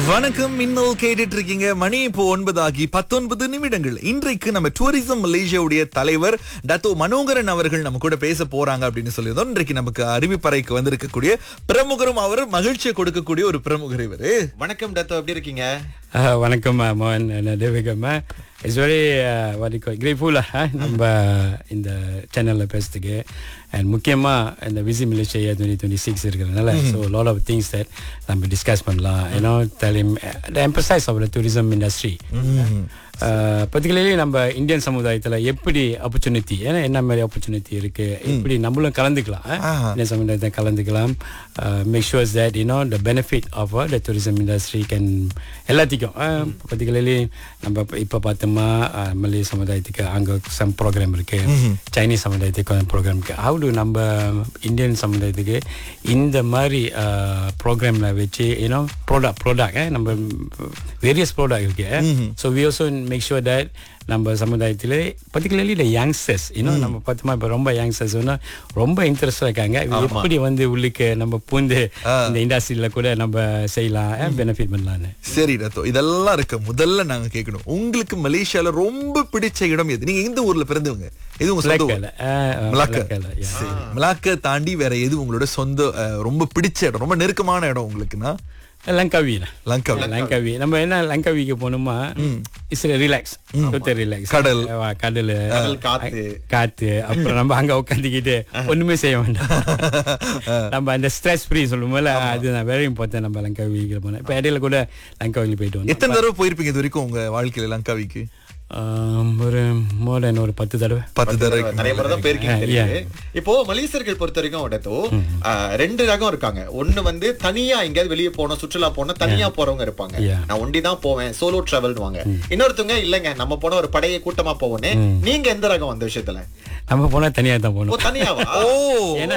வணக்கம் இன்னும் கேட்டுட்டு இருக்கீங்க மணி இப்போ ஒன்பதாகி பத்தொன்பது நிமிடங்கள் இன்றைக்கு நம்ம டூரிசம் மலேசியாவுடைய தலைவர் டத்தோ மனோகரன் அவர்கள் நம்ம கூட பேச போறாங்க அப்படின்னு சொல்லியிருந்தோம் இன்றைக்கு நமக்கு அறிவிப்பறைக்கு வந்திருக்கக்கூடிய பிரமுகரும் அவர் மகிழ்ச்சியை கொடுக்கக்கூடிய ஒரு பிரமுகர் இவரு வணக்கம் டத்தோ எப்படி இருக்கீங்க Uh, வணக்கம் uh, மோகன் uh, தேவிகம் இட்ஸ் வெரி கிரேட்ஃபுல் நம்ம இந்த சேனலில் பேசுறதுக்கு அண்ட் முக்கியமாக இந்த visit Malaysia twenty twenty six இருக்கிறதுனால so lot of things that நம்ம டிஸ்கஸ் பண்ணலாம் ஏன்னோ தெலிம் the emphasis of the tourism industry particularly நம்ம இந்தியன் சமுதாயத்தில் எப்படி ஆப்பர்ச்சுனிட்டி ஏன்னா என்ன மாதிரி ஆப்பர்ச்சுனிட்டி இருக்கு எப்படி நம்மளும் கலந்துக்கலாம் ஆஹா. இந்தியன் சமுதாயத்தை கலந்துக்கலாம் make sure that you know the benefit of the tourism industry can எல்லாத்துக்கும் பர்டிகுலர்லி நம்ம இப்போ பார்த்தோமா மல்லிகை சமுதாயத்துக்கு அங்கே சம் ப்ரோக்ராம் இருக்கு சைனீஸ் சமுதாயத்துக்கு ப்ரோக்ராம் இருக்கு ஹவு டு நம்ம இந்தியன் சமுதாயத்துக்கு இந்த மாதிரி ப்ரோக்ராம்ல வச்சு யூனோ ப்ரோடக்ட் ப்ரோடக்ட் நம்ம வேரியஸ் ப்ரோடக்ட் இருக்கு so we also make sure that நம்ம சமுதாயத்தில் பர்டிகுலர்லி இந்த யங்ஸ்டர்ஸ் இன்னும் நம்ம பார்த்தோமா இப்போ ரொம்ப யங்ஸ்டர்ஸ் ரொம்ப இன்ட்ரெஸ்டாக இருக்காங்க எப்படி வந்து உள்ளுக்கு நம்ம பூந்து இந்த இண்டஸ்ட்ரியில் கூட நம்ம செய்யலாம் பெனிஃபிட் பண்ணலான்னு சரி டத்தோ இதெல்லாம் இருக்கு முதல்ல நாங்க கேட்கணும் உங்களுக்கு மலேசியால ரொம்ப பிடிச்ச இடம் எது நீங்க எந்த ஊர்ல பிறந்தவங்க எது உங்க சொந்த ஊர் மலாக்கா மலாக்கா மலாக்கா தாண்டி வேற எது உங்களோட சொந்த அஹ், ரொம்ப பிடிச்ச இடம் ரொம்ப நெருக்கமான இடம் உங்களுக்குன்னா லங்காவி லங்கா லங்காவி நம்ம என்ன லங்காவிக்கு போனோமா இட்ஸ் ரிலாக்ஸ் ரிலாக்ஸ் கடல். கடல் கடல் காத்து காத்து அப்புறம் நம்ம அங்க உட்காந்துக்கிட்டு ஒண்ணுமே செய்ய வேண்டாம் நம்ம அந்த ஸ்ட்ரெஸ் ஃப்ரீ சொல்லும்போது அதுதான் வெரி இம்பார்ட்டன் நம்ம லங்காவிக்கு போனோம் இப்போ இடையில கூட லங்காவிக்கு போயிட்டு வந்தோம் எத்தனை தடவை போயிருப்பீங்க இது வரைக்கும் உங்க வாழ்க்கையில லங்காவிக்கு ஆம், ஒரு மோர் தென் ஒரு பத்து தடவை பத்து தடவை நிறைய முறை தான் போயிருக்கீங்க Yeah. தெரியுது இப்போ மலேசியர்கள் பொறுத்த வரைக்கும் டத்தோ ஆஹ், ரெண்டு ரகம் இருக்காங்க ஒண்ணு வந்து தனியா எங்கேயாவது வெளியே போனோம் சுற்றுலா போனோம் தனியா போறவங்க இருப்பாங்க Yeah. நான் ஒண்டி தான் போவேன் சோலோ டிராவல்வாங்க இன்னொருத்தவங்க இல்லங்க நம்ம போன ஒரு படையை கூட்டமா போவோனே நீங்க எந்த ரகம் அந்த விஷயத்துல நம்ம போனா தனியா தான் ஓ போகணும் தனியாவா ஓ ஏன்னா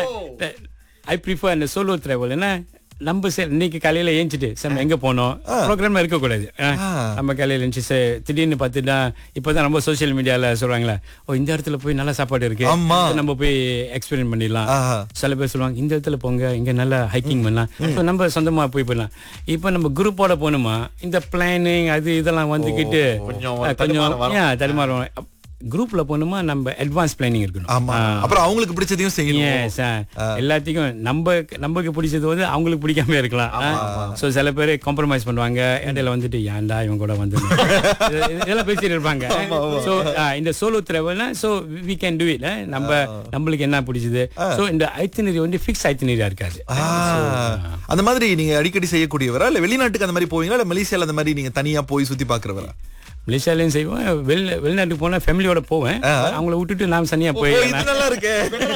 ஐ ப்ரிஃபர் அந்த சோலோ டிராவல் ஏன்னா நம்ம சரி இன்னைக்கு காலையில ஏஞ்சிட்டு சார் நம்ம எங்க போனோம் ப்ரோக்ராம் இருக்கக்கூடாது அஹ், நம்ம காலையில ஏஞ்சி சார் திடீர்னு பார்த்துட்டா இப்போதான் ரொம்ப சோஷியல் மீடியால சொல்றாங்களே ஓ இந்த இடத்துல போய் நல்ல சாப்பாடு இருக்கு ஆமா. So, நம்ம போய் எக்ஸ்பீரியன்ஸ் பண்ணிடலாம் ஆஹா. சில பேர் சொல்லுவாங்க இந்த இடத்துல போங்க இங்க நல்லா ஹைக்கிங் பண்ணலாம் So, நம்ம சொந்தமா போய் பண்ணலாம் இப்போ நம்ம குரூப்போட போகணுமா இந்த பிளானிங் அது இதெல்லாம் வந்துக்கிட்டு கொஞ்சம் அஹ், தடுமாறம் வரும். yeah, தடுமாறும் குரூப்ல போகணுமா நம்ம அட்வான்ஸ் பிளானிங் இருக்கணும் ஆமா அப்புறம் அவங்களுக்கு பிடிச்சதையும் செய்யணும் Yes, ஆ. எல்லாத்தையும் நம்ம நமக்கு பிடிச்சது வந்து அவங்களுக்கு பிடிக்காம இருக்கலாம் சோ சில பேர் காம்ப்ரமைஸ் பண்ணுவாங்க இடையில வந்துட்டு ஏன்டா இவங்க கூட வந்து இது- இதெல்லாம் பேசிட்டு இருப்பாங்க சோ இந்த சோலோ டிராவல்னா so we can do it நம்ம நம்மளுக்கு என்ன பிடிச்சது சோ இந்த ஐத்தினரி வந்து ஃபிக்ஸ் ஐத்தினரியா இருக்காது ஆ, அந்த மாதிரி நீங்க அடிக்கடி செய்யக்கூடியவரா இல்ல வெளிநாட்டுக்கு அந்த மாதிரி போவீங்களா இல்ல மலேசியால அந்த மாதிரி நீங்க தனியா போய் சுத்தி பாக்குறவரா மலேசியாலையும் செய்வோம் வெளி வெளிநாட்டுக்கு போனா ஃபேமிலியோட போவேன் அவங்கள விட்டுட்டு நான் தனியா ஓ, போய் இது நல்லா இருக்கே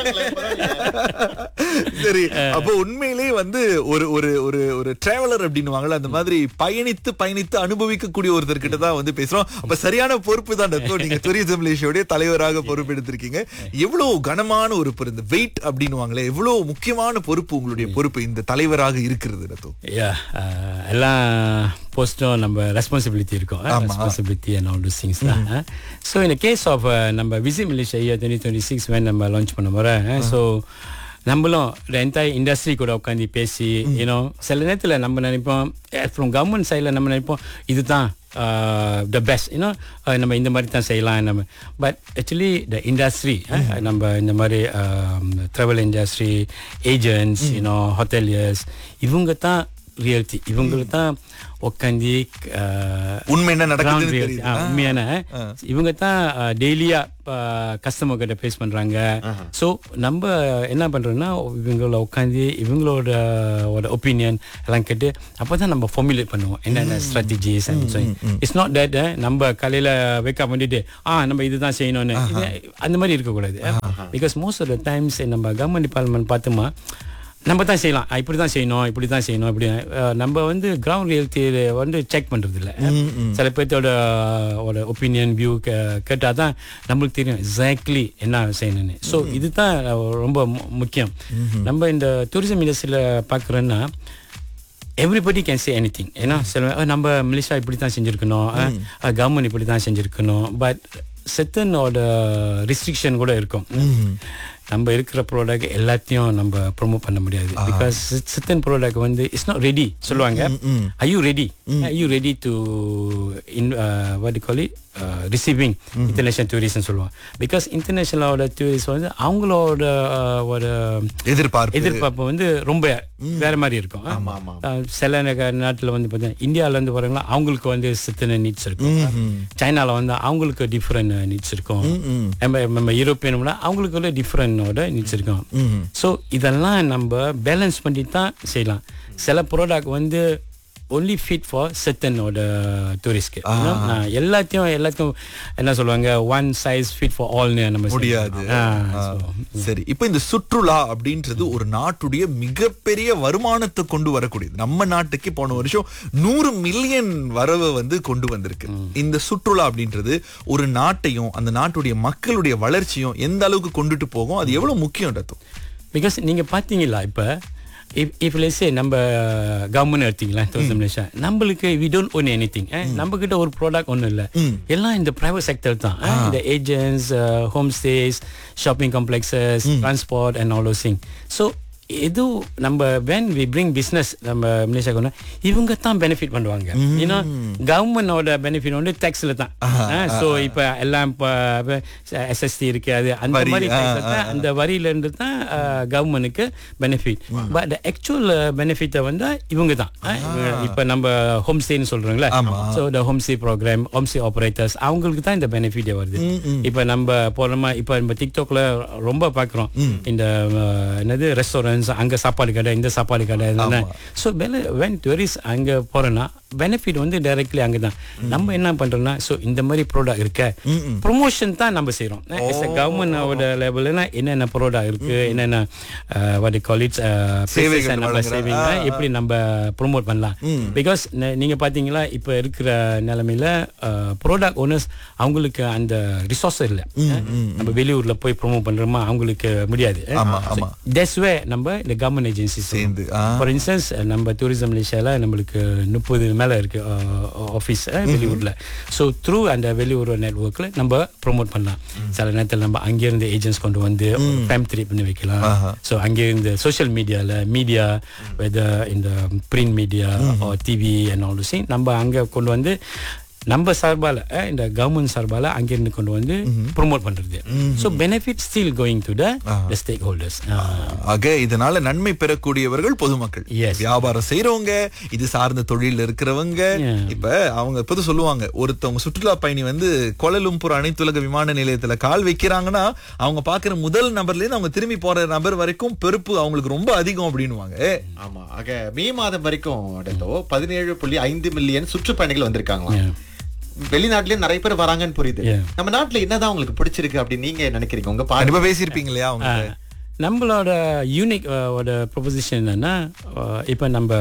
சரி அப்போ உண்மையிலேயே வந்து ஒரு ஒரு ஒரு ஒரு டிராவலர் அப்படின்னுவாங்கல்ல அந்த மாதிரி பயணித்து பயணித்து அனுபவிக்கக்கூடிய ஒருத்தர் கிட்ட தான் வந்து பேசுறோம் அப்ப சரியான பொறுப்பு தான் டத்தோ நீங்க டூரிசம் மலேசியாவுடைய தலைவராக பொறுப்பெடுத்திருக்கீங்க எவ்வளவு கனமான ஒரு பொறுப்பு இந்த வெயிட் அப்படின்னுவாங்களே எவ்வளவு முக்கியமான பொறுப்பு உங்களுடைய பொறுப்பு இந்த தலைவராக இருக்கிறது டத்தோ யா எல்லாம் போஸ்டும் நம்ம ரெஸ்பான்சிபிலிட்டி இருக்கும் responsibility and all this things தான் ஸோ இந்த கேஸ் ஆஃப் நம்ம visit Malaysia year twenty twenty six when நம்ம லான்ச் பண்ண போகிறேன் ஸோ நம்மளும் இந்த என்டையர் இண்டஸ்ட்ரி கூட உட்காந்து பேசி யூனோ சில நேரத்தில் நம்ம நினைப்போம் ஃப்ரம் கவர்மெண்ட் சைடில் நம்ம நினைப்போம் இதுதான் த பெஸ்ட் யூனோ நம்ம இந்த மாதிரி தான் செய்யலாம் நம்ம பட் ஆக்சுவலி த இண்டஸ்ட்ரி நம்ம இந்த மாதிரி travel industry agents you know hoteliers இவங்க தான் ரியாலிட்டி இவங்களுக்கு தான் உட்காந்து உண்மை என்ன நடக்குதுன்னு தெரியுது உண்மையான இவங்க தான் டெய்லியா கஸ்டமர் கிட்ட ஃபேஸ் பண்றாங்க ஸோ நம்ம என்ன பண்றோம்னா இவங்கள உட்காந்து இவங்களோட ஒப்பீனியன் எல்லாம் கேட்டு அப்பதான் நம்ம ஃபார்முலேட் பண்ணுவோம் என்னென்ன ஸ்ட்ராட்டஜிஸ் இட்ஸ் நாட் தட் நம்ம காலையில வேக்கப் பண்ணிட்டு ஆ நம்ம இதுதான் செய்யணும்னு இது- அந்த மாதிரி இருக்கக்கூடாது because most of the times நம்ம கவர்மெண்ட் டிபார்ட்மெண்ட் பார்த்தோமா நம்ம தான் செய்யலாம் ஆ, இப்படி தான் செய்யணும் இப்படி தான் செய்யணும் இப்படி அஹ், நம்ம வந்து கிரவுண்ட் ரியாலிட்டி வந்து செக் பண்றது இல்ல சில பேர்த்தோட ஒரு ஒப்பீனியன் வியூ கேட்டால் தான் நம்மளுக்கு தெரியும் எக்ஸாக்ட்லி என்ன செய்யணும்னு ஸோ இதுதான் ரொம்ப மு- முக்கியம் நம்ம இந்த டூரிசம் இண்டஸ்ட்ரியில் பார்க்குறோன்னா everybody can say anything ஏன்னா சில அஹ், நம்ம மலேசியா இப்படி தான் செஞ்சுருக்கணும் கவர்மெண்ட் இப்படி தான் செஞ்சுருக்கணும் பட் செத்தனோட ரெஸ்ட்ரிக்ஷன் கூட இருக்கும் நம்ம இருக்கிற ப்ராடக்ட் எல்லாத்தையும் நம்ம ப்ரோமோட் பண்ண முடியாது பிகாஸ் சித்தன் ப்ராடக்ட் வந்து இட்ஸ் நாட் ரெடி சொல்லுவாங்க I you ready I you ready to in what call it receiving international டூரிஸ்ட்னு சொல்லுவாங்க பிகாஸ் இன்டர்நேஷனலோட டூரிஸ்ட் வந்து அவங்களோட uh, ஒரு எதிர்பார்ப்பு எதிர்பார்ப்பு வந்து ரொம்ப வேற மாதிரி இருக்கும் ஆ? ஆமா, ஆமா. அஹ் சில நக- நாட்டுல வந்து பார்த்தீங்கன்னா இந்தியால இருந்து வரவங்களா அவங்களுக்கு வந்து சித்தன நீட்ஸ் இருக்கும் சைனால வந்து அவங்களுக்கு டிஃப்ரெண்ட் நீட்ஸ் இருக்கும் நம்ம நம்ம யூரோப்பியன் அவங்களுக்கு டிஃப்ரெண்டோட நீட்ஸ் இருக்கும் ஸோ இதெல்லாம் நம்ம பேலன்ஸ் பண்ணி தான் செய்யலாம் சில ப்ராடக்ட் வந்து ஒன்லி ஃபிட் ஃபார் செத்தனோட டூரிஸ்ட்க்கு எல்லாத்தையும் எல்லாத்தையும் என்ன சொல்லுவாங்க ஒன் சைஸ் ஃபிட் ஃபார் ஆல்னு நம்ம முடியாது ஆ, ஆ. so, சரி இப்போ இந்த சுற்றுலா அப்படின்றது ஒரு நாட்டுடைய மிகப்பெரிய வருமானத்தை கொண்டு வரக்கூடியது நம்ம நாட்டுக்கு போன வருஷம் நூறு மில்லியன் வரவை வந்து கொண்டு வந்திருக்கு இந்த சுற்றுலா அப்படின்றது ஒரு நாட்டையும் அந்த நாட்டுடைய மக்களுடைய வளர்ச்சியும் எந்த அளவுக்கு கொண்டுட்டு போகும் அது எவ்வளவு முக்கியம் ரத்தம் பிகாஸ் நீங்க பாத்தீங்களா இப்ப இப் இப் லெட்ஸே நம்ம கவர்மெண்ட் எடுத்தீங்களா டூரிசம் மலேசியா நம்மளுக்கு we don't own anything நம்ம கிட்ட ஒரு ப்ராடக்ட் ஒன்றும் இல்லை எல்லாம் இந்த பிரைவேட் செக்டர் தான் eh, இந்த agents home stays shopping complexes transport and all those thing so எது நம்ம when we bring business நம்ம மலேசியா கொண்டு இவங்க தான் பெனிஃபிட் பண்ணுவாங்க ஏன்னா கவர்மெண்டோட பெனிஃபிட் வந்து டேக்ஸ்ல தான் ஸோ இப்போ எல்லாம் இப்போ எஸ்எஸ்டி இருக்கு அது அந்த வரி, மாதிரி ஆ, tax ல தான் அந்த வரியில இருந்து தான் கவர்மெண்ட்டுக்கு பெனிஃபிட் பட் ஆக்சுவல் பெனிஃபிட்டை வந்து இவங்க தான் இப்போ நம்ம ஹோம் ஸ்டேன்னு சொல்றோங்களே so the home stay programme home stay operators அவங்களுக்கு தான் இந்த பெனிஃபிட்டே வருது இப்போ நம்ம போறோமா இப்போ நம்ம டிக்டாக்ல ரொம்ப பார்க்குறோம் இந்த அஹ், என்னது ரெஸ்டாரண்ட்ஸ் அங்க சாப்பாடு கடை இந்த சாப்பாடு கடை ஸோ வென் டூரிஸ்ட் அங்க போறோம்னா பெனிஃபிட் வந்து டைரக்ட்லி அங்கே தான் நம்ம என்ன பண்றோம்னா ஸோ இந்த மாதிரி ப்ராடக்ட் இருக்க ப்ரொமோஷன் தான் நம்ம செய்றோம் கவர்மெண்டோட லெவல்னா என்னென்ன ப்ராடக்ட் இருக்கு என்னென்ன வாட் கால் இட்ஸ் சேவைகள் நம்ம வழங்குற- சேவிங் எப்படி நம்ம ப்ரோமோட் பண்ணலாம் பிகாஸ் நீங்க பாத்தீங்களா இப்ப இருக்கிற நிலைமையில ப்ராடக்ட் ஓனர்ஸ் அவங்களுக்கு அந்த ரிசோர்ஸ் இல்லை நம்ம வெளியூர்ல போய் ப்ரோமோட் பண்றோமா அவங்களுக்கு முடியாது ஆமா, ஆமா. தட்ஸ் வே நம்ம இந்த கவர்மெண்ட் ஏஜென்சி சேர்ந்து, ஆ. ஃபார் இன்ஸ்டன்ஸ் நம்ம டூரிசம் மலேசியால நம்மளுக்கு முப்பது மேல இருக்கு ஆஃபீஸ் வெளியூர்ல ஸோ த்ரூ அந்த வெளியூர் நெட்ஒர்க்ல நம்ம ப்ரோமோட் பண்ணலாம் சில நேரத்தில் நம்ம அங்கிருந்து ஏஜென்ட்ஸ் கொண்டு வந்து ஃபேம் த்ரீ பண்ணி வைக்கலாம் ஸோ அங்கிருந்து சோஷியல் மீடியால மீடியா வெதர் இந்த print media TV and all நம்ம அங்க கொண்டு வந்து நம்ம சார்பால அஹ், இந்த கவர்மெண்ட் சார்பால அங்கிருந்து கொண்டு வந்து ப்ரோமோட் பண்றது so benefit still going to the stakeholders ஆக இதனால நன்மை பெறக்கூடியவர்கள் பொதுமக்கள் Yes. வியாபாரம் செய்றவங்க இது சார்ந்த தொழில் இருக்கிறவங்க Yeah. இப்ப அவங்க இப்போது சொல்லுவாங்க ஒருத்தவங்க சுற்றுலா பயணி வந்து கோலலும்பூர் அனைத்துலக விமான நிலையத்துல கால் வைக்கிறாங்கன்னா அவங்க பாக்குற முதல் நபர்ல இருந்து அவங்க திரும்பி போற நபர் வரைக்கும் பெருப்பு அவங்களுக்கு ரொம்ப அதிகம் அப்படின்னுவாங்க ஆமா ஆக மே மாதம் வரைக்கும் அடுத்தோ பதினேழு புள்ளி ஐந்து மில்லியன் சுற்றுப்பயணிகள் வந்திருக்காங்களாம் வெளிநாட்டுலயும் நிறைய பேர் வராங்கன்னு புரியுது Yeah. நம்ம நாட்டுல என்னதான் உங்களுக்கு பிடிச்சிருக்கு அப்படின்னு நீங்க நினைக்கிறீங்க உங்க பாரு கண்டிப்பா பேசியிருப்பீங்க இல்லையா அவங்க நம்மளோட யூனிக் ஓட ப்ரொபோசிஷன் என்னன்னா இப்போ நம்ம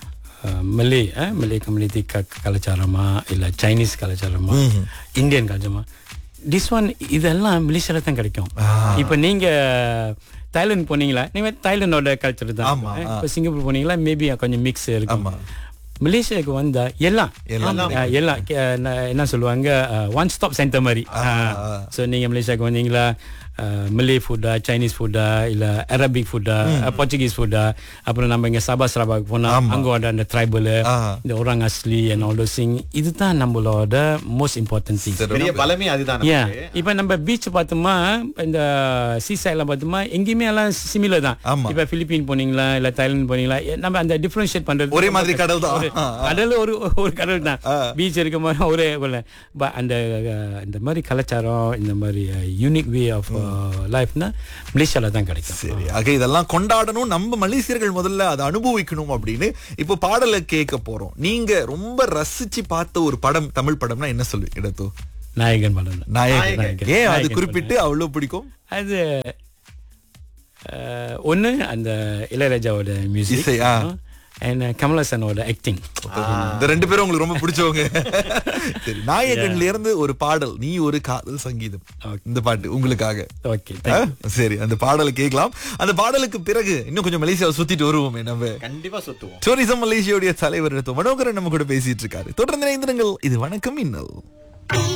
மல்லே மல்லே கம்யூனிட்டி க கலாச்சாரமா இல்லை சைனீஸ் கலாச்சாரமா இந்தியன் கலாச்சாரமா திஸ் ஒன் இதெல்லாம் மலேசியால தான் கிடைக்கும் இப்போ நீங்க தாய்லாந்து போனீங்களா நீங்க தாய்லாந்தோட கல்ச்சர் தான் ஆமா, அஹ், இப்போ சிங்கப்பூர் போனீங்களா மேபி கொஞ்சம் மிக்ஸ் இருக்கும் மலேசியாவுக்கு வந்தா எல்லாம் ஆ, எல்லாம் கே- ந- என்ன சொல்லுவாங்க ஒன் ஸ்டாப் சென்டர் மாதிரி ஸோ நீங்க மலேசியாவுக்கு வந்தீங்களா மலே ஃபுட்டா சைனீஸ் ஃபுட்டா இல்ல அரபிக் ஃபுட்டா போர்ச்சுகீஸ் ஃபுட்டா அப்புறம் நம்ம இங்க சபா சபாக்கு போனா அங்கோட அந்த ட்ரைபல் ஆ. இந்த ஒராங் அஸ்லி அண்ட் ஆல் சிங் இதுதான் நம்மளோட மோஸ்ட் இம்பார்ட்டன்ட் திங் பெரிய பலமே அதுதான் ஏன் நமக்கு. இப்ப நம்ம பீச் பார்த்தோமா இந்த சீ சைட்ல பார்த்தோமா எங்கேயுமே எல்லாம் சிமிலர் தான் ஆமா. இப்ப பிலிப்பீன் போனீங்களா இல்ல தாய்லாந்து போனீங்களா எ- நம்ம அந்த டிஃபரன்ஷியேட் பண்றது ஒரே மாதிரி கடல் தான். ஒரு- கடல் ஒரு ஒரு கடல் தான் பீச் இருக்க மாதிரி ஒரே கொள்ள பட் அந்த அஹ், இந்த மாதிரி கலாச்சாரம் இந்த மாதிரி யூனிக் வே ஆஃப் லைஃப்னா மலேசியால தான் கிடைக்கும் சரி ஆக இதெல்லாம் கொண்டாடணும் நம்ம மலேசியர்கள் முதல்ல அதை அனுபவிக்கணும் அப்படின்னு இப்போ பாடலை கேட்க போறோம் நீங்க ரொம்ப ரசிச்சு பார்த்த ஒரு படம் தமிழ் படம்னா என்ன சொல்லுவீங்க இடத்தோ நாயகன் படம் நாயகன் நாயகன். ஏன் அது நாயகன் குறிப்பிட்டு அவ்வளவு பிடிக்கும் அது அஹ், ஒண்ணு அந்த இளையராஜாவோட மியூசிக் இசை, ஆ. அண்ட் கமலஹாசனோட ஆக்டிங் இந்த ரெண்டு பேரும் உங்களுக்கு ரொம்ப பிடிச்சவங்க சரி நாயகன்ல இருந்து ஒரு பாடல் நீ ஒரு காதல் சங்கீதம் இந்த பாட்டு உங்களுக்காக ஓகே ஆ? சரி அந்த பாடலை கேட்கலாம் அந்த பாடலுக்கு பிறகு இன்னும் கொஞ்சம் மலேசியாவை சுத்திட்டு வருவோமே நம்ம கண்டிப்பா சுத்துவோம் டூரிசம் மலேசியாவுடைய தலைவர் எடுத்து மனோகரன் நம்ம கூட பேசிட்டு இருக்காரு தொடர்ந்து இணைந்திருங்கள் இது வணக்கம் இன்னல்